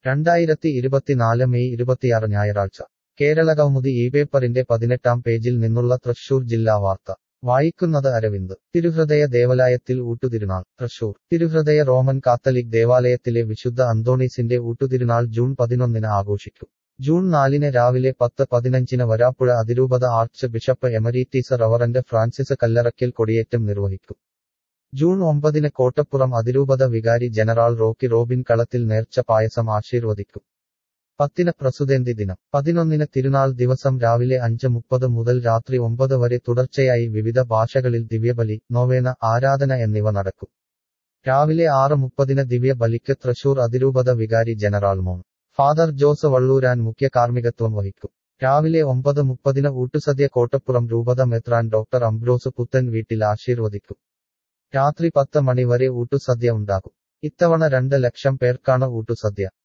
രണ്ടായിരത്തി ഇരുപത്തിനാല് മെയ് ഇരുപത്തിയാറ് ഞായറാഴ്ച കേരള കൗമുദി ഈ പേപ്പറിന്റെ പതിനെട്ടാം പേജിൽ നിന്നുള്ള തൃശൂർ ജില്ലാ വാർത്ത വായിക്കുന്നത് അരവിന്ദ് തിരുഹൃദയ ദേവാലയത്തിൽ ഊട്ടുതിരുനാൾ തൃശൂർ തിരുഹൃദയ റോമൻ കാത്തലിക് ദേവാലയത്തിലെ വിശുദ്ധ അന്തോണീസിന്റെ ഊട്ടുതിരുനാൾ ജൂൺ പതിനൊന്നിന് ആഘോഷിക്കും ജൂൺ നാലിന് രാവിലെ പത്ത് പതിനഞ്ചിന് വരാപ്പുഴ അതിരൂപത archbishop emeritus reverend Francis Kallarakkal കൊടിയേറ്റം നിർവഹിക്കും ജൂൺ ഒമ്പതിന് കോട്ടപ്പുറം അതിരൂപത വികാരി ജനറാൾ റോക്കി റോബിൻ കളത്തിൽ നേർച്ച പായസം ആശീർവദിക്കും പത്തിന് പ്രസുതേന്തി ദിനം പതിനൊന്നിന് തിരുനാൾ ദിവസം രാവിലെ അഞ്ച് മുപ്പത് മുതൽ രാത്രി ഒമ്പത് വരെ തുടർച്ചയായി വിവിധ ഭാഷകളിൽ ദിവ്യബലി നോവേന ആരാധന എന്നിവ നടക്കും രാവിലെ ആറ് മുപ്പതിന് ദിവ്യബലിക്ക് തൃശൂർ അതിരൂപത വികാരി ജനറാൾ മോൺ ഫാദർ ജോസ് വള്ളൂരാൻ മുഖ്യ കാർമ്മികത്വം വഹിക്കും രാവിലെ ഒമ്പത് മുപ്പതിന് ഊട്ടുസദ്യ കോട്ടപ്പുറം രൂപത മെത്രാൻ ഡോക്ടർ അംബ്രോസ് പുത്തൻ വീട്ടിൽ ആശീർവദിക്കും രാത്രി പത്ത് മണിവരെ ഊട്ടുസദ്യ ഉണ്ടാകും ഇത്തവണ രണ്ട് ലക്ഷം പേർക്കാണ് ഊട്ടുസദ്യ